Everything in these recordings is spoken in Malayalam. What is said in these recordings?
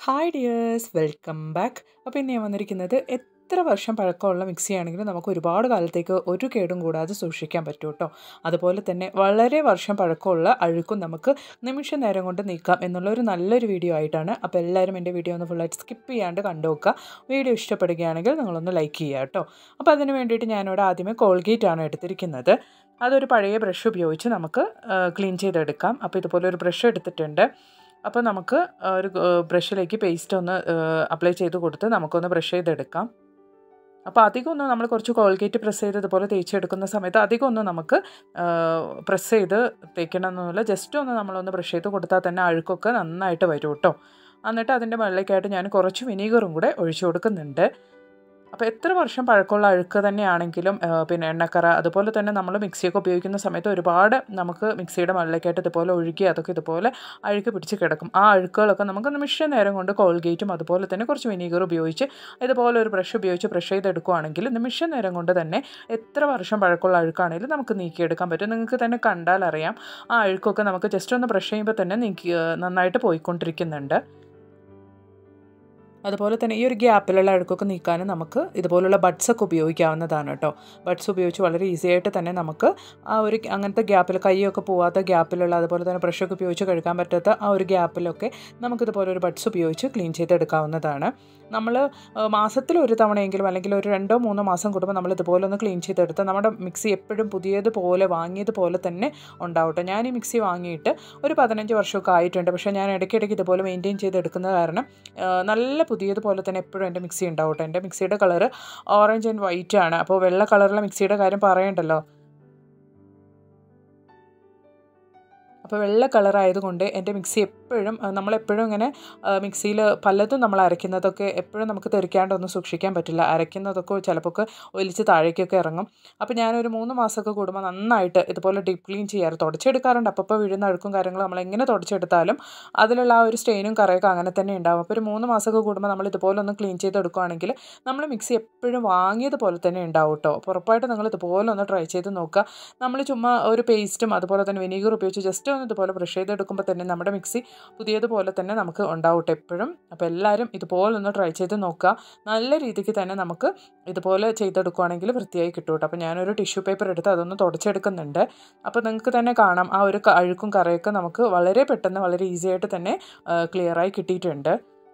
ഹായ് ഡിയേഴ്സ് വെൽക്കം ബാക്ക് അപ്പോൾ ഇന്ന് ഞാൻ വന്നിരിക്കുന്നത് എത്ര വർഷം പഴക്കമുള്ള മിക്സി ആണെങ്കിലും നമുക്ക് ഒരുപാട് കാലത്തേക്ക് ഒരു കേടും കൂടാതെ സൂക്ഷിക്കാൻ പറ്റും കേട്ടോ അതുപോലെ തന്നെ വളരെ വർഷം പഴക്കമുള്ള അഴുക്കും നമുക്ക് നിമിഷ നേരം കൊണ്ട് നീക്കാം എന്നുള്ള ഒരു നല്ലൊരു വീഡിയോ ആയിട്ടാണ് അപ്പോൾ എല്ലാവരും എൻ്റെ വീഡിയോ ഒന്ന് ഫുള്ളായിട്ട് സ്കിപ്പ് ചെയ്യാണ്ട് കണ്ടു നോക്കുക വീഡിയോ ഇഷ്ടപ്പെടുകയാണെങ്കിൽ നിങ്ങളൊന്ന് ലൈക്ക് ചെയ്യുക കേട്ടോ അപ്പോൾ അതിന് വേണ്ടിയിട്ട് ഞാനിവിടെ ആദ്യമേ കോൾഗേറ്റ് ആണ് എടുത്തിരിക്കുന്നത് അതൊരു പഴയ ബ്രഷ് ഉപയോഗിച്ച് നമുക്ക് ക്ലീൻ ചെയ്തെടുക്കാം അപ്പോൾ ഇതുപോലെ ഒരു ബ്രഷ് എടുത്തിട്ടുണ്ട് അപ്പോൾ നമുക്ക് ഒരു ബ്രഷിലേക്ക് പേസ്റ്റ് ഒന്ന് അപ്ലൈ ചെയ്ത് കൊടുത്ത് നമുക്കൊന്ന് ബ്രഷ് ചെയ്തെടുക്കാം അപ്പോൾ അധികം ഒന്നും നമ്മൾ കുറച്ച് കോൾഗേറ്റ് പ്രസ് ചെയ്ത് ഇതുപോലെ തേച്ചെടുക്കുന്ന സമയത്ത് അധികം ഒന്നും നമുക്ക് പ്രസ് ചെയ്ത് തേക്കണമെന്നില്ല ജസ്റ്റ് ഒന്ന് നമ്മളൊന്ന് ബ്രഷ് ചെയ്ത് കൊടുത്താൽ തന്നെ അഴുക്കൊക്കെ നന്നായിട്ട് വരും കേട്ടോ എന്നിട്ട് അതിൻ്റെ മുകളിലേക്കായിട്ട് ഞാൻ കുറച്ച് വിനീഗറും കൂടെ ഒഴിച്ചു കൊടുക്കുന്നുണ്ട് അപ്പോൾ എത്ര വർഷം പഴക്കമുള്ള അഴുക്ക് തന്നെയാണെങ്കിലും പിന്നെ എണ്ണക്കറ അതുപോലെ തന്നെ നമ്മൾ മിക്സിയൊക്കെ ഉപയോഗിക്കുന്ന സമയത്ത് ഒരുപാട് നമുക്ക് മിക്സിയുടെ മുകളിലേക്കായിട്ട് ഇതുപോലെ ഒഴുകി അതൊക്കെ ഇതുപോലെ അഴുക്ക് പിടിച്ച് കിടക്കും ആ അഴുക്കുകളൊക്കെ നമുക്ക് നിമിഷ നേരം കൊണ്ട് കോൾഗേറ്റും അതുപോലെ തന്നെ കുറച്ച് വിനീഗർ ഉപയോഗിച്ച് ഇതുപോലെ ഒരു ബ്രഷ് ഉപയോഗിച്ച് ബ്രഷ് ചെയ്തെടുക്കുകയാണെങ്കിൽ നിമിഷ നേരം കൊണ്ട് തന്നെ എത്ര വർഷം പഴക്കമുള്ള അഴുക്കാണെങ്കിലും നമുക്ക് നീക്കിയെടുക്കാൻ പറ്റും നിങ്ങൾക്ക് തന്നെ കണ്ടാൽ അറിയാം ആ അഴുക്കൊക്കെ നമുക്ക് ജസ്റ്റ് ഒന്ന് ബ്രഷ് ചെയ്യുമ്പോൾ തന്നെ നീക്കി നന്നായിട്ട് പോയിക്കൊണ്ടിരിക്കുന്നുണ്ട് അതുപോലെ തന്നെ ഈ ഒരു ഗ്യാപ്പിലുള്ള അഴുക്കൊക്കെ നീക്കാനും നമുക്ക് ഇതുപോലുള്ള ബഡ്സ് ഒക്കെ ഉപയോഗിക്കാവുന്നതാണ് കേട്ടോ ബഡ്സ് ഉപയോഗിച്ച് വളരെ ഈസി ആയിട്ട് തന്നെ നമുക്ക് ആ ഒരു അങ്ങനത്തെ ഗ്യാപ്പിൽ കൈയൊക്കെ പോവാത്ത ഗ്യാപ്പിലുള്ള അതുപോലെ തന്നെ ബ്രഷൊക്കെ ഉപയോഗിച്ച് കഴുകാൻ പറ്റാത്ത ആ ഒരു ഗ്യാപ്പിലൊക്കെ നമുക്കിതുപോലെ ഒരു ബഡ്സ് ഉപയോഗിച്ച് ക്ലീൻ ചെയ്തെടുക്കാവുന്നതാണ് നമ്മൾ മാസത്തിൽ ഒരു തവണയെങ്കിലും അല്ലെങ്കിൽ ഒരു രണ്ടോ മൂന്നോ മാസം കൂടുമ്പോൾ നമ്മൾ ഇതുപോലെ ഒന്ന് ക്ലീൻ ചെയ്തെടുത്ത് നമ്മുടെ മിക്സി എപ്പോഴും പുതിയതുപോലെ വാങ്ങിയതുപോലെ തന്നെ ഉണ്ടാവട്ടെ ഞാൻ ഈ മിക്സി വാങ്ങിയിട്ട് ഒരു പതിനഞ്ച് വർഷമൊക്കെ ആയിട്ടുണ്ട് പക്ഷേ ഞാൻ ഇടയ്ക്കിടയ്ക്ക് ഇതുപോലെ മെയിൻറ്റെയിൻ ചെയ്തെടുക്കുന്ന കാരണം നല്ല പുതിയതുപോലെ തന്നെ എപ്പോഴും എൻ്റെ മിക്സി ഉണ്ടാവട്ടെ എൻ്റെ മിക്സിയുടെ കളർ ഓറഞ്ച് ആൻഡ് വൈറ്റ് ആണ് അപ്പോൾ വെള്ള കളറിലെ മിക്സിയുടെ കാര്യം പറയണ്ടല്ലോ അപ്പോൾ വെള്ള കളറായതുകൊണ്ട് എൻ്റെ മിക്സി എപ്പോഴും നമ്മളെപ്പോഴും ഇങ്ങനെ മിക്സിയിൽ പലതും നമ്മൾ അരയ്ക്കുന്നതൊക്കെ എപ്പോഴും നമുക്ക് തെറിക്കാണ്ടൊന്നും സൂക്ഷിക്കാൻ പറ്റില്ല അരയ്ക്കുന്നതൊക്കെ ചിലപ്പോൾ ഒലിച്ച് താഴേക്കൊക്കെ ഇറങ്ങും അപ്പോൾ ഞാനൊരു മൂന്ന് മാസമൊക്കെ കൂടുമ്പോൾ നന്നായിട്ട് ഇതുപോലെ ഡീപ്പ് ക്ലീൻ ചെയ്യാറ് തുടച്ചെടുക്കാറുണ്ട് അപ്പോൾ വീഴുന്ന അഴുക്കും കാര്യങ്ങളും നമ്മൾ എങ്ങനെ തുടച്ചെടുത്താലും അതിലുള്ള ആ ഒരു സ്റ്റെയിനും കറയൊക്കെ അങ്ങനെ തന്നെ ഉണ്ടാവും അപ്പോൾ ഒരു മൂന്ന് മാസമൊക്കെ കൂടുമ്പോൾ നമ്മൾ ഇതുപോലെ ഒന്ന് ക്ലീൻ ചെയ്തെടുക്കുകയാണെങ്കിൽ നമ്മൾ മിക്സി എപ്പോഴും വാങ്ങിയതുപോലെ തന്നെ ഉണ്ടാവും കേട്ടോ അപ്പോൾ ഉറപ്പായിട്ട് നിങ്ങൾ ഇതുപോലെ ഒന്ന് ട്രൈ ചെയ്ത് നോക്കുക നമ്മൾ ചുമ്മാ ഒരു പേസ്റ്റും അതുപോലെ തന്നെ വിനീഗർ ഉപയോഗിച്ച് ജസ്റ്റ് ഒന്ന് ഇതുപോലെ ബ്രഷ് ചെയ്തെടുക്കുമ്പോൾ തന്നെ നമ്മുടെ മിക്സി പുതിയതുപോലെ തന്നെ നമുക്ക് ഉണ്ടാവട്ടെ എപ്പോഴും അപ്പോൾ എല്ലാവരും ഇതുപോലെ ഒന്ന് ട്രൈ ചെയ്ത് നോക്കുക നല്ല രീതിക്ക് തന്നെ നമുക്ക് ഇതുപോലെ ചെയ്തെടുക്കുകയാണെങ്കിൽ വൃത്തിയായി കിട്ടും കേട്ടോ അപ്പോൾ ഞാനൊരു ടിഷ്യൂ പേപ്പർ എടുത്ത് അതൊന്ന് തുടച്ചെടുക്കുന്നുണ്ട് അപ്പോൾ നിങ്ങൾക്ക് തന്നെ കാണാം ആ ഒരു അഴുക്കും കറയൊക്കെ നമുക്ക് വളരെ പെട്ടെന്ന് വളരെ ഈസി ആയിട്ട് തന്നെ ക്ലിയറായി കിട്ടിയിട്ടുണ്ട്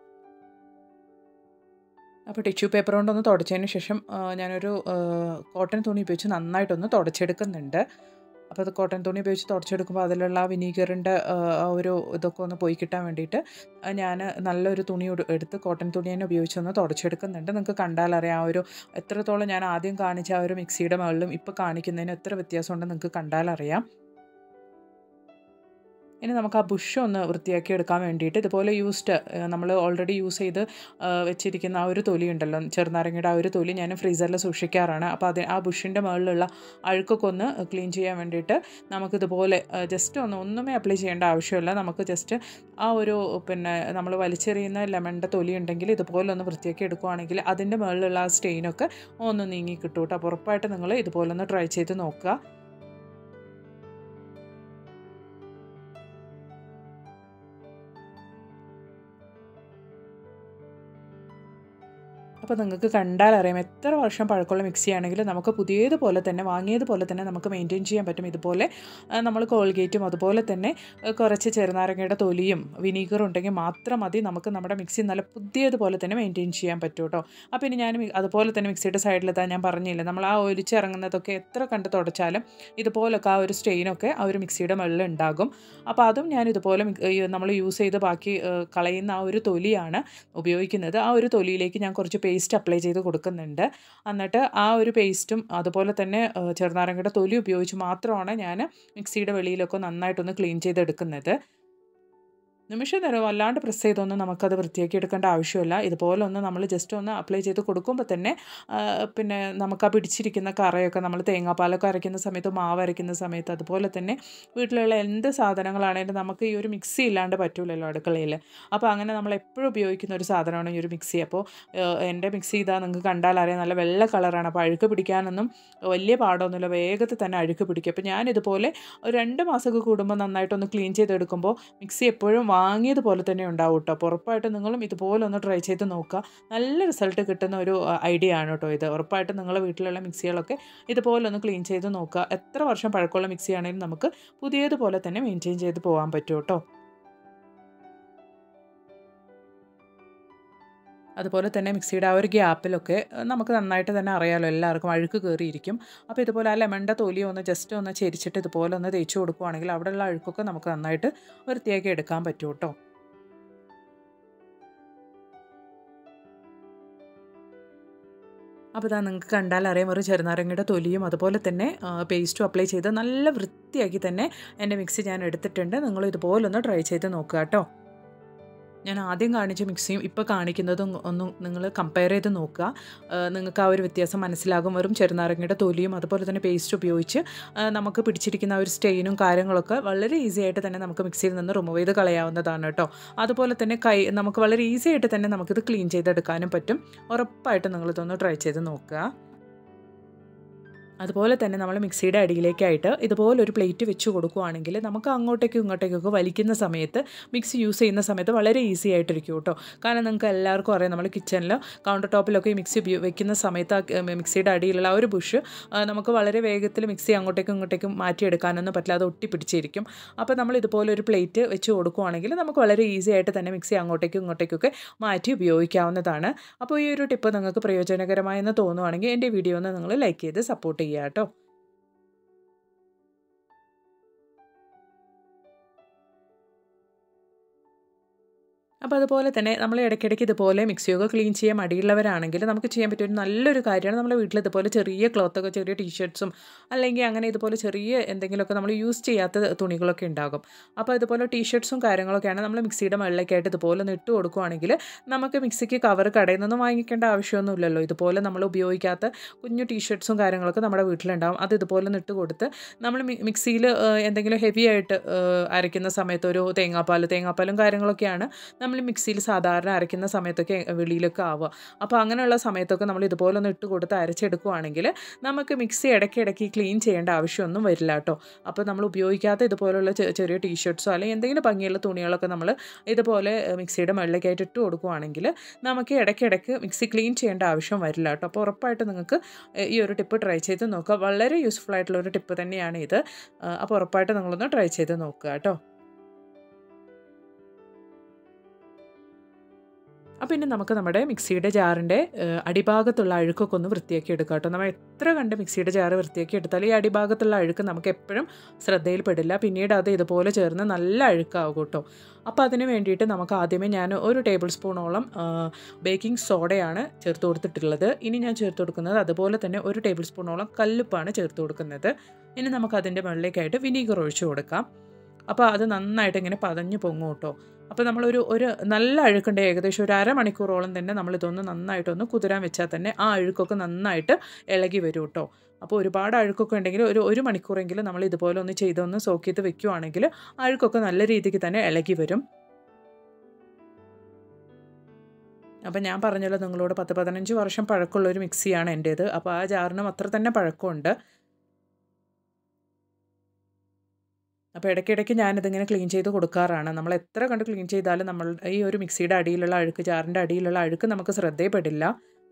അപ്പോൾ ടിഷ്യൂ പേപ്പർ കൊണ്ടൊന്ന് തുടച്ചതിന് ശേഷം ഞാനൊരു കോട്ടൺ തുണി ഉപയോഗിച്ച് നന്നായിട്ടൊന്ന് തുടച്ചെടുക്കുന്നുണ്ട് അപ്പോൾ അത് കോട്ടൺ തുണി ഉപയോഗിച്ച് തുടച്ചെടുക്കുമ്പോൾ അതിലുള്ള വിനീഗറിൻ്റെ ഒരു ഇതൊക്കെ ഒന്ന് പോയി കിട്ടാൻ വേണ്ടിയിട്ട് ഞാൻ നല്ലൊരു തുണി എടുത്ത് കോട്ടൺ തുണി തന്നെ ഉപയോഗിച്ചൊന്ന് തുടച്ചെടുക്കുന്നുണ്ട് നിങ്ങൾക്ക് കണ്ടാലറിയാം ആ ഒരു എത്രത്തോളം ഞാൻ ആദ്യം കാണിച്ച ആ ഒരു മിക്സിയുടെ മുകളിലും ഇപ്പോൾ കാണിക്കുന്നതിന് എത്ര വ്യത്യാസമുണ്ടെന്ന് നിങ്ങൾക്ക് കണ്ടാലറിയാം ഇനി നമുക്ക് ആ ബുഷ് ഒന്ന് വൃത്തിയാക്കി എടുക്കാൻ വേണ്ടിയിട്ട് ഇതുപോലെ യൂസ്ഡ് നമ്മൾ ഓൾറെഡി യൂസ് ചെയ്ത് വെച്ചിരിക്കുന്ന ആ ഒരു തൊലി ഉണ്ടല്ലോ ചെറുനാരങ്ങയുടെ ആ ഒരു തൊലി ഞാൻ ഫ്രീസറിൽ സൂക്ഷിക്കാറാണ് അപ്പോൾ അത് ആ ബുഷിൻ്റെ മുകളിലുള്ള അഴുക്കൊക്കെ ഒന്ന് ക്ലീൻ ചെയ്യാൻ വേണ്ടിയിട്ട് നമുക്കിതുപോലെ ജസ്റ്റ് ഒന്ന് ഒന്നുമേ അപ്ലൈ ചെയ്യേണ്ട ആവശ്യമില്ല നമുക്ക് ജസ്റ്റ് ആ ഒരു പിന്നെ നമ്മൾ വലിച്ചെറിയുന്ന ലെമണിൻ്റെ തൊലി ഉണ്ടെങ്കിൽ ഇതുപോലെ ഒന്ന് വൃത്തിയാക്കി എടുക്കുകയാണെങ്കിൽ അതിൻ്റെ മുകളിലുള്ള ആ സ്റ്റെയിനൊക്കെ ഒന്ന് നീങ്ങി കിട്ടും കേട്ടോ അപ്പോൾ ഉറപ്പായിട്ട് നിങ്ങൾ ഇതുപോലെ ഒന്ന് ട്രൈ ചെയ്ത് നോക്കുക അപ്പോൾ നിങ്ങൾക്ക് കണ്ടാൽ അറിയാം എത്ര വർഷം പഴക്കമുള്ള മിക്സി ആണെങ്കിലും നമുക്ക് പുതിയതുപോലെ തന്നെ വാങ്ങിയതുപോലെ തന്നെ നമുക്ക് മെയിൻറ്റെയിൻ ചെയ്യാൻ പറ്റും ഇതുപോലെ നമ്മൾ കോൾഗേറ്റും അതുപോലെ തന്നെ കുറച്ച് ചെറുനാരങ്ങയുടെ തൊലിയും വിനീഗറും ഉണ്ടെങ്കിൽ മാത്രം മതി നമുക്ക് നമ്മുടെ മിക്സി നല്ല പുതിയതുപോലെ തന്നെ മെയിൻറ്റെയിൻ ചെയ്യാൻ പറ്റും കേട്ടോ അപ്പോൾ ഇനി ഞാൻ അതുപോലെ തന്നെ മിക്സിയുടെ സൈഡിലെത്താൻ ഞാൻ പറഞ്ഞില്ല നമ്മൾ ആ ഒലിച്ചിറങ്ങുന്നതൊക്കെ എത്ര കണ്ട് തുടച്ചാലും ഇതുപോലൊക്കെ ആ ഒരു സ്റ്റെയിനൊക്കെ ആ ഒരു മിക്സിയുടെ മുകളിൽ ഉണ്ടാകും അപ്പോൾ അതും ഞാൻ ഇതുപോലെ നമ്മൾ യൂസ് ചെയ്ത് ബാക്കി കളയുന്ന ആ ഒരു തൊലിയാണ് ഉപയോഗിക്കുന്നത് ആ ഒരു തൊലിയിലേക്ക് ഞാൻ കുറച്ച് പേസ്റ്റ് അപ്ലൈ ചെയ്ത് കൊടുക്കുന്നുണ്ട് എന്നിട്ട് ആ ഒരു പേസ്റ്റും അതുപോലെ തന്നെ ചെറുനാരങ്ങയുടെ തൊലി ഉപയോഗിച്ച് മാത്രമാണ് ഞാൻ മിക്സിയുടെ വെളിയിലൊക്കെ നന്നായിട്ടൊന്ന് ക്ലീൻ ചെയ്തെടുക്കുന്നത് നിമിഷം നേരം വല്ലാണ്ട് പ്രസ് ചെയ്തൊന്നും നമുക്കത് വൃത്തിയാക്കി എടുക്കേണ്ട ആവശ്യമില്ല ഇതുപോലെ ഒന്ന് നമ്മൾ ജസ്റ്റ് ഒന്ന് അപ്ലൈ ചെയ്ത് കൊടുക്കുമ്പോൾ തന്നെ പിന്നെ നമുക്ക് ആ പിടിച്ചിരിക്കുന്ന കറയൊക്കെ നമ്മൾ തേങ്ങാപ്പാലൊക്കെ അരയ്ക്കുന്ന സമയത്ത് മാവ് അരയ്ക്കുന്ന സമയത്ത് അതുപോലെ തന്നെ വീട്ടിലുള്ള എന്ത് സാധനങ്ങളാണെങ്കിലും നമുക്ക് ഈ ഒരു മിക്സി ഇല്ലാണ്ട് പറ്റില്ലല്ലോ അടുക്കളയിൽ അപ്പോൾ അങ്ങനെ നമ്മൾ എപ്പോഴും ഉപയോഗിക്കുന്ന ഒരു സാധനമാണ് ഈ ഒരു മിക്സി അപ്പോൾ എൻ്റെ മിക്സി ഇതാ നിങ്ങൾക്ക് കണ്ടാൽ അറിയാം നല്ല വെള്ള കളറാണ് അപ്പോൾ അഴുക്ക് പിടിക്കാനൊന്നും വലിയ പാടൊന്നുമില്ല വേഗത്തിൽ തന്നെ അഴുക്ക് പിടിക്കും അപ്പോൾ ഞാൻ ഇതുപോലെ ഒരു രണ്ട് മാസമൊക്കെ കൂടുമ്പോൾ നന്നായിട്ടൊന്ന് ക്ലീൻ ചെയ്തെടുക്കുമ്പോൾ മിക്സി എപ്പോഴും വാങ്ങിയതുപോലെ തന്നെ ഉണ്ടാവും കേട്ടോ അപ്പോൾ ഉറപ്പായിട്ടും നിങ്ങളും ഇതുപോലെ ഒന്ന് ട്രൈ ചെയ്ത് നോക്കുക നല്ല റിസൾട്ട് കിട്ടുന്ന ഒരു ഐഡിയ ആണ് കേട്ടോ ഇത് ഉറപ്പായിട്ടും നിങ്ങളുടെ വീട്ടിലുള്ള മിക്സികളൊക്കെ ഇതുപോലെ ഒന്ന് ക്ലീൻ ചെയ്ത് നോക്കുക എത്ര വർഷം പഴക്കമുള്ള മിക്സി ആണെങ്കിലും നമുക്ക് പുതിയതുപോലെ തന്നെ മെയിൻറ്റെയിൻ ചെയ്ത് പോകാൻ പറ്റും കേട്ടോ അതുപോലെ തന്നെ മിക്സിയുടെ ആ ഒരു ഗ്യാപ്പിലൊക്കെ നമുക്ക് നന്നായിട്ട് തന്നെ അറിയാമല്ലോ എല്ലാവർക്കും അഴുക്ക് കയറിയിരിക്കും അപ്പോൾ ഇതുപോലെ ആ ലെമണിൻ്റെ തൊലി ഒന്ന് ജസ്റ്റ് ഒന്ന് ചെരിച്ചിട്ട് ഇതുപോലെ ഒന്ന് തേച്ച് കൊടുക്കുവാണെങ്കിൽ അവിടെയുള്ള അഴുക്കൊക്കെ നമുക്ക് നന്നായിട്ട് വൃത്തിയാക്കി എടുക്കാൻ പറ്റും കേട്ടോ അപ്പോൾ ഇതാ നിങ്ങൾക്ക് കണ്ടാൽ അറിയാം ഒരു ചെറുനാരങ്ങയുടെ തൊലിയും അതുപോലെ തന്നെ പേസ്റ്റും അപ്ലൈ ചെയ്ത് നല്ല വൃത്തിയാക്കി തന്നെ എൻ്റെ മിക്സി ഞാൻ എടുത്തിട്ടുണ്ട് നിങ്ങൾ ഇതുപോലൊന്ന് ട്രൈ ചെയ്ത് നോക്കുക കേട്ടോ ഞാൻ ആദ്യം കാണിച്ച മിക്സിയും ഇപ്പോൾ കാണിക്കുന്നതും ഒന്ന് നിങ്ങൾ കമ്പയർ ചെയ്ത് നോക്കുക നിങ്ങൾക്ക് ആ ഒരു വ്യത്യാസം മനസ്സിലാകും വെറും ചെറുനാരങ്ങയുടെ തൊലിയും അതുപോലെ തന്നെ പേസ്റ്റ് ഉപയോഗിച്ച് നമുക്ക് പിടിച്ചിരിക്കുന്ന ആ ഒരു സ്റ്റെയിനും കാര്യങ്ങളൊക്കെ വളരെ ഈസി ആയിട്ട് തന്നെ നമുക്ക് മിക്സിയിൽ നിന്ന് റിമൂവ് ചെയ്ത് കളയാവുന്നതാണ് കേട്ടോ അതുപോലെ തന്നെ കൈ നമുക്ക് വളരെ ഈസി ആയിട്ട് തന്നെ നമുക്കിത് ക്ലീൻ ചെയ്തെടുക്കാനും പറ്റും ഉറപ്പായിട്ടും നിങ്ങളിതൊന്ന് ട്രൈ ചെയ്ത് നോക്കുക അതുപോലെ തന്നെ നമ്മൾ മിക്സിയുടെ അടിയിലേക്കായിട്ട് ഇതുപോലെ ഒരു പ്ലേറ്റ് വെച്ച് കൊടുക്കുകയാണെങ്കിൽ നമുക്ക് അങ്ങോട്ടേക്കും ഇങ്ങോട്ടേക്കൊക്കെ വലിക്കുന്ന സമയത്ത് മിക്സി യൂസ് ചെയ്യുന്ന സമയത്ത് വളരെ ഈസി ആയിട്ടിരിക്കും കേട്ടോ കാരണം നിങ്ങൾക്ക് എല്ലാവർക്കും അറിയാം നമ്മൾ കിച്ചണിലോ കൗണ്ടർ ടോപ്പിലൊക്കെ ഈ മിക്സി വെക്കുന്ന സമയത്ത് ആ മിക്സിയുടെ അടിയിലുള്ള ആ ഒരു ബുഷ് നമുക്ക് വളരെ വേഗത്തിൽ മിക്സി അങ്ങോട്ടേക്കും ഇങ്ങോട്ടേക്കും മാറ്റിയെടുക്കാനൊന്നും പറ്റില്ല അത് ഒട്ടിപ്പിടിച്ചിരിക്കും അപ്പോൾ നമ്മൾ ഇതുപോലെ ഒരു പ്ലേറ്റ് വെച്ച് കൊടുക്കുകയാണെങ്കിൽ നമുക്ക് വളരെ ഈസി ആയിട്ട് തന്നെ മിക്സി അങ്ങോട്ടേക്കും ഇങ്ങോട്ടേക്കൊക്കെ മാറ്റി ഉപയോഗിക്കാവുന്നതാണ് അപ്പോൾ ഈ ഒരു ടിപ്പ് നിങ്ങൾക്ക് പ്രയോജനകരമായെന്ന് തോന്നുവാണെങ്കിൽ എൻ്റെ വീഡിയോ ഒന്ന് നിങ്ങൾ ലൈക്ക് ചെയ്ത് സപ്പോർട്ട് ചെയ്യുക കേട്ടോ അപ്പോൾ അതുപോലെ തന്നെ നമ്മൾ ഇടയ്ക്കിടയ്ക്ക് ഇതുപോലെ മിക്സിയൊക്കെ ക്ലീൻ ചെയ്യാൻ മടിയുള്ളവരാണെങ്കിൽ നമുക്ക് ചെയ്യാൻ പറ്റിയ ഒരു നല്ലൊരു കാര്യമാണ് നമ്മുടെ വീട്ടിൽ ഇതുപോലെ ചെറിയ ക്ലോത്തൊക്കെ ചെറിയ ടീഷർട്ട്സും അല്ലെങ്കിൽ അങ്ങനെ ഇതുപോലെ ചെറിയ എന്തെങ്കിലുമൊക്കെ നമ്മൾ യൂസ് ചെയ്യാത്ത തുണികളൊക്കെ ഉണ്ടാകും അപ്പോൾ ഇതുപോലെ ടീഷർട്ട്സും കാര്യങ്ങളൊക്കെയാണ് നമ്മൾ മിക്സിയുടെ മുകളിലേക്കായിട്ട് ഇതുപോലെ ഒന്ന് ഇട്ട് കൊടുക്കുകയാണെങ്കിൽ നമുക്ക് മിക്സിക്ക് കവർ കടയിൽ നിന്നും വാങ്ങിക്കേണ്ട ആവശ്യമൊന്നുമില്ലല്ലോ ഇതുപോലെ നമ്മൾ ഉപയോഗിക്കാത്ത കുഞ്ഞു ടീഷർട്ട്സും കാര്യങ്ങളൊക്കെ നമ്മുടെ വീട്ടിലുണ്ടാകും അത് ഇതുപോലെ ഒന്ന് ഇട്ട് കൊടുത്ത് നമ്മൾ മിക്സിയിൽ എന്തെങ്കിലും ഹെവി ആയിട്ട് അരയ്ക്കുന്ന സമയത്ത് ഒരു തേങ്ങാപ്പാൽ തേങ്ങാപ്പാലും കാര്യങ്ങളൊക്കെയാണ് നമ്മൾ മിക്സിയിൽ സാധാരണ അരയ്ക്കുന്ന സമയത്തൊക്കെ വെളിയിലൊക്കെ ആവുക അപ്പോൾ അങ്ങനെയുള്ള സമയത്തൊക്കെ നമ്മൾ ഇതുപോലെ ഒന്ന് ഇട്ട് കൊടുത്ത് അരച്ചെടുക്കുകയാണെങ്കിൽ നമുക്ക് മിക്സി ഇടയ്ക്കിടയ്ക്ക് ക്ലീൻ ചെയ്യേണ്ട ആവശ്യമൊന്നും വരില്ല കേട്ടോ അപ്പോൾ നമ്മൾ ഉപയോഗിക്കാത്ത ഇതുപോലുള്ള ചെറിയ ടീഷർട്ട്സോ അല്ലെങ്കിൽ എന്തെങ്കിലും ഭംഗിയുള്ള തുണികളൊക്കെ നമ്മൾ ഇതുപോലെ മിക്സിയുടെ മുകളിലേക്കായിട്ട് ഇട്ട് കൊടുക്കുകയാണെങ്കിൽ നമുക്ക് ഇടയ്ക്കിടയ്ക്ക് മിക്സി ക്ലീൻ ചെയ്യേണ്ട ആവശ്യം വരില്ല കേട്ടോ അപ്പോൾ ഉറപ്പായിട്ട് നിങ്ങൾക്ക് ഈ ഒരു ടിപ്പ് ട്രൈ ചെയ്ത് നോക്കുക വളരെ യൂസ്ഫുൾ ആയിട്ടുള്ള ഒരു ടിപ്പ് തന്നെയാണ് ഇത് അപ്പോൾ ഉറപ്പായിട്ട് നിങ്ങളൊന്ന് ട്രൈ ചെയ്ത് നോക്കുക കേട്ടോ അപ്പോൾ ഇനി നമുക്ക് നമ്മുടെ മിക്സിയുടെ ജാറിൻ്റെ അടിഭാഗത്തുള്ള അഴുക്കൊക്കെ ഒന്ന് വൃത്തിയാക്കി എടുക്കാം കേട്ടോ നമ്മൾ എത്ര കണ്ട് മിക്സിയുടെ ജാറ് വൃത്തിയാക്കി എടുത്താലും ഈ അടിഭാഗത്തുള്ള അഴുക്ക് നമുക്ക് എപ്പോഴും ശ്രദ്ധയിൽപ്പെടില്ല പിന്നീട് അത് ഇതുപോലെ ചേർന്ന് നല്ല അഴുക്കാവും കേട്ടോ അപ്പോൾ അതിന് വേണ്ടിയിട്ട് നമുക്ക് ആദ്യമേ ഞാൻ ഒരു ടേബിൾ സ്പൂണോളം ബേക്കിംഗ് സോഡയാണ് ചേർത്ത് കൊടുത്തിട്ടുള്ളത് ഇനി ഞാൻ ചേർത്ത് കൊടുക്കുന്നത് അതുപോലെ തന്നെ ഒരു ടേബിൾ സ്പൂണോളം കല്ലുപ്പാണ് ചേർത്ത് കൊടുക്കുന്നത് ഇനി നമുക്ക് അതിൻ്റെ മുകളിലേക്കായിട്ട് വിനീഗർ ഒഴിച്ചു കൊടുക്കാം അപ്പോൾ അത് നന്നായിട്ട് ഇങ്ങനെ പതഞ്ഞു പൊങ്ങും കേട്ടോ അപ്പോൾ നമ്മളൊരു ഒരു നല്ല അഴുക്കുണ്ട് ഏകദേശം ഒരു അരമണിക്കൂറോളം തന്നെ നമ്മളിതൊന്ന് നന്നായിട്ടൊന്ന് കുതിരാൻ വെച്ചാൽ തന്നെ ആ അഴുക്കൊക്കെ നന്നായിട്ട് ഇളകി വരും കേട്ടോ അപ്പോൾ ഒരുപാട് അഴുക്കൊക്കെ ഉണ്ടെങ്കിൽ ഒരു ഒരു മണിക്കൂറെങ്കിലും നമ്മൾ ഇതുപോലെ ഒന്ന് ചെയ്തൊന്ന് സോക്ക് ചെയ്ത് വെക്കുവാണെങ്കിൽ അഴുക്കൊക്കെ നല്ല രീതിക്ക് തന്നെ ഇളകി വരും അപ്പം ഞാൻ പറഞ്ഞല്ലോ നിങ്ങളോട് പത്ത് പതിനഞ്ച് വർഷം പഴക്കമുള്ള ഒരു മിക്സിയാണ് എൻ്റേത് അപ്പോൾ ആ ജാറിനും അത്ര തന്നെ പഴക്കമുണ്ട് അപ്പോൾ ഇടയ്ക്കിടയ്ക്ക് ഞാനിതിങ്ങനെ ക്ലീൻ ചെയ്ത് കൊടുക്കാറാണ് നമ്മൾ എത്ര കണ്ട് ക്ലീൻ ചെയ്താലും നമ്മൾ ഈ ഒരു മിക്സിയുടെ അടിയിലുള്ള അഴുക്ക് ജാറിൻ്റെ അടിയിലുള്ള അഴുക്ക് നമുക്ക് ശ്രദ്ധയിൽപ്പെടില്ല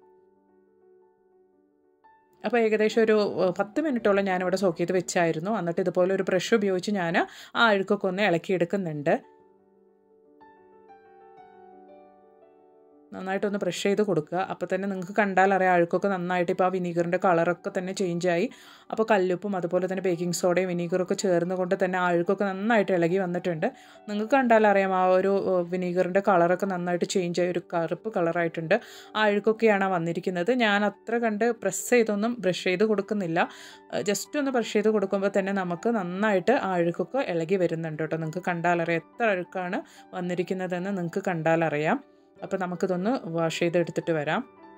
അപ്പോൾ ഏകദേശം ഒരു പത്ത് മിനിറ്റോളം ഞാനിവിടെ സോക്ക് ചെയ്ത് വെച്ചായിരുന്നു എന്നിട്ട് ഇതുപോലെ ഒരു ബ്രഷ് ഉപയോഗിച്ച് ഞാൻ ആ അഴുക്കൊക്കെ ഒന്ന് ഇളക്കിയെടുക്കുന്നുണ്ട് നന്നായിട്ടൊന്ന് ബ്രഷ് ചെയ്ത് കൊടുക്കുക അപ്പോൾ തന്നെ നിങ്ങൾക്ക് കണ്ടാൽ അറിയാം അഴുക്കൊക്കെ നന്നായിട്ട് ഇപ്പോൾ ആ വിനീഗറിൻ്റെ കളറൊക്കെ തന്നെ ചേഞ്ചായി അപ്പോൾ കല്ലുപ്പും അതുപോലെ തന്നെ ബേക്കിംഗ് സോഡയും വിനീഗറൊക്കെ ചേർന്ന് കൊണ്ട് തന്നെ ആ അഴുക്കൊക്കെ നന്നായിട്ട് ഇളകി വന്നിട്ടുണ്ട് നിങ്ങൾക്ക് കണ്ടാൽ അറിയാം ആ ഒരു വിനീഗറിൻ്റെ കളറൊക്കെ നന്നായിട്ട് ചേഞ്ച് ആയി ഒരു കറുപ്പ് കളറായിട്ടുണ്ട് ആ അഴുക്കൊക്കെയാണ് വന്നിരിക്കുന്നത് ഞാൻ അത്ര കണ്ട് പ്രസ് ചെയ്തൊന്നും ബ്രഷ് ചെയ്ത് കൊടുക്കുന്നില്ല ജസ്റ്റ് ഒന്ന് ബ്രഷ് ചെയ്ത് കൊടുക്കുമ്പോൾ തന്നെ നമുക്ക് നന്നായിട്ട് ആ അഴുക്കൊക്കെ ഇളകി വരുന്നുണ്ട് കേട്ടോ നിങ്ങൾക്ക് കണ്ടാലറിയാം എത്ര അഴുക്കാണ് വന്നിരിക്കുന്നതെന്ന് നിങ്ങൾക്ക് കണ്ടാലറിയാം അപ്പോൾ നമുക്കിതൊന്ന് വാഷ് ചെയ്തെടുത്തിട്ട് വരാം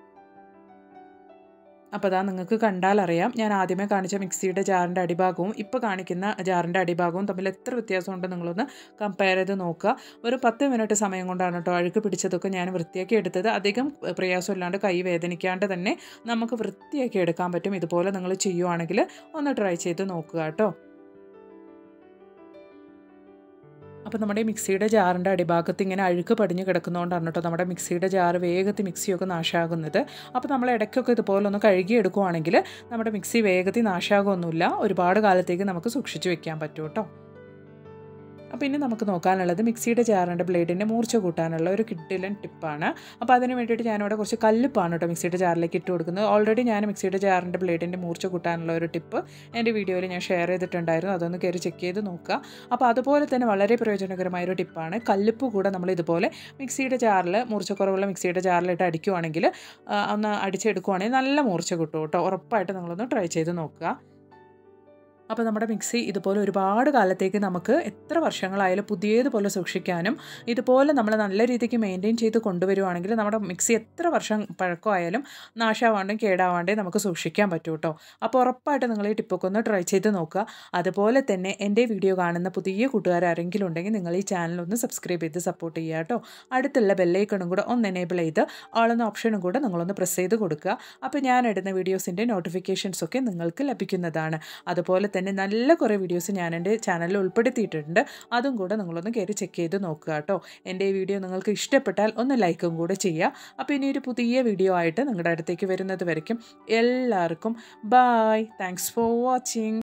അപ്പോൾ അതാ നിങ്ങൾക്ക് കണ്ടാലറിയാം ഞാൻ ആദ്യമേ കാണിച്ച മിക്സിയുടെ ജാറിൻ്റെ അടിഭാഗവും ഇപ്പോൾ കാണിക്കുന്ന ജാറിൻ്റെ അടിഭാഗവും തമ്മിൽ എത്ര വ്യത്യാസമുണ്ട് നിങ്ങളൊന്ന് കമ്പയർ ചെയ്ത് നോക്കുക ഒരു പത്ത് മിനിറ്റ് സമയം കൊണ്ടാണ് കേട്ടോ അഴുക്ക് പിടിച്ചതൊക്കെ ഞാൻ വൃത്തിയാക്കി എടുത്തത് അധികം പ്രയാസമില്ലാണ്ട് കൈ വേദനിക്കാണ്ട് തന്നെ നമുക്ക് വൃത്തിയാക്കി എടുക്കാൻ പറ്റും ഇതുപോലെ നിങ്ങൾ ചെയ്യുവാണെങ്കിൽ ഒന്ന് ട്രൈ ചെയ്ത് നോക്കുക കേട്ടോ അപ്പോൾ നമ്മുടെ ഈ മിക്സിയുടെ ജാറിൻ്റെ അടിഭാഗത്ത് ഇങ്ങനെ അഴുക്ക് പടിഞ്ഞ് കിടക്കുന്നതുകൊണ്ടാണ് കേട്ടോ നമ്മുടെ മിക്സിയുടെ ജാറ് വേഗത്തിൽ മിക്സിയൊക്കെ നാശമാകുന്നത് അപ്പോൾ നമ്മൾ ഇടയ്ക്കൊക്കെ ഇതുപോലെ ഒന്ന് കഴുകി എടുക്കുവാണെങ്കിൽ നമ്മുടെ മിക്സി വേഗത്തിൽ നാശമാകുമൊന്നുമില്ല ഒരുപാട് കാലത്തേക്ക് നമുക്ക് സൂക്ഷിച്ച് വെക്കാൻ പറ്റും കേട്ടോ അപ്പോൾ ഇനി നമുക്ക് നോക്കാനുള്ളത് മിക്സിയുടെ ജാറിൻ്റെ ബ്ലേഡിൻ്റെ മൂർച്ച കൂട്ടാനുള്ള ഒരു കിഡിലൻ ടിപ്പാണ് അപ്പോൾ അതിന് വേണ്ടിയിട്ട് ഞാനിവിടെ കുറച്ച് കല്ലുപ്പാണ് കേട്ടോ മിക്സിയുടെ ജാറിലേക്ക് ഇട്ട് കൊടുക്കുന്നത് ഓൾറെഡി ഞാൻ മിക്സിയുടെ ജാറിൻ്റെ ബ്ലേഡിൻ്റെ മൂർച്ച കൂട്ടാനുള്ള ഒരു ടിപ്പ് എൻ്റെ വീഡിയോയിൽ ഞാൻ ഷെയർ ചെയ്തിട്ടുണ്ടായിരുന്നു അതൊന്ന് കയറി ചെക്ക് ചെയ്ത് നോക്കുക അപ്പോൾ അതുപോലെ തന്നെ വളരെ പ്രയോജനകരമായ ഒരു ടിപ്പാണ് കല്ലുപ്പ് കൂടെ നമ്മൾ ഇതുപോലെ മിക്സിയുടെ ജാറിൽ മൂർച്ചക്കുറവുള്ള മിക്സിയുടെ ജാറിലിട്ട് അടിക്കുവാണെങ്കിൽ ഒന്ന് അടിച്ചെടുക്കുവാണെങ്കിൽ നല്ല മൂർച്ച കിട്ടും കേട്ടോ ഉറപ്പായിട്ട് നിങ്ങളൊന്ന് ട്രൈ ചെയ്ത് നോക്കുക അപ്പോൾ നമ്മുടെ മിക്സി ഇതുപോലെ ഒരുപാട് കാലത്തേക്ക് നമുക്ക് എത്ര വർഷങ്ങളായാലും പുതിയതുപോലെ സൂക്ഷിക്കാനും ഇതുപോലെ നമ്മൾ നല്ല രീതിക്ക് മെയിൻറ്റെയിൻ ചെയ്ത് കൊണ്ടുവരുവാണെങ്കിൽ നമ്മുടെ മിക്സി എത്ര വർഷം പഴക്കമായാലും നാശാവാണ്ടും കേടാവാണ്ടേ നമുക്ക് സൂക്ഷിക്കാൻ പറ്റും കേട്ടോ അപ്പോൾ ഉറപ്പായിട്ട് നിങ്ങൾ ഈ ടിപ്പൊക്കെ ഒന്ന് ട്രൈ ചെയ്ത് നോക്കുക അതുപോലെ തന്നെ എൻ്റെ വീഡിയോ കാണുന്ന പുതിയ കൂട്ടുകാർ ആരെങ്കിലും ഉണ്ടെങ്കിൽ നിങ്ങൾ ഈ ചാനൽ ഒന്ന് സബ്സ്ക്രൈബ് ചെയ്ത് സപ്പോർട്ട് ചെയ്യുക കേട്ടോ അടുത്തുള്ള ബെല്ലൈക്കണും കൂടെ ഒന്ന് എനേബിൾ ചെയ്ത് ആളെന്ന ഓപ്ഷനും കൂടെ നിങ്ങളൊന്ന് പ്രസ് ചെയ്ത് കൊടുക്കുക അപ്പോൾ ഞാൻ ഇടുന്ന വീഡിയോസിൻ്റെ നോട്ടിഫിക്കേഷൻസ് ഒക്കെ നിങ്ങൾക്ക് ലഭിക്കുന്നതാണ് അതുപോലെ തന്നെ നല്ല കുറേ വീഡിയോസ് ഞാൻ എൻ്റെ ചാനലിൽ ഉൾപ്പെടുത്തിയിട്ടുണ്ട് അതും കൂടെ നിങ്ങളൊന്ന് കയറി ചെക്ക് ചെയ്ത് നോക്കുക കേട്ടോ എൻ്റെ ഈ വീഡിയോ നിങ്ങൾക്ക് ഇഷ്ടപ്പെട്ടാൽ ഒന്ന് ലൈക്കും കൂടെ ചെയ്യുക അപ്പോൾ ഇനി ഒരു പുതിയ വീഡിയോ ആയിട്ട് നിങ്ങളുടെ അടുത്തേക്ക് വരുന്നത് വരയ്ക്കും എല്ലാവർക്കും ബായ് താങ്ക്സ് ഫോർ വാച്ചിങ്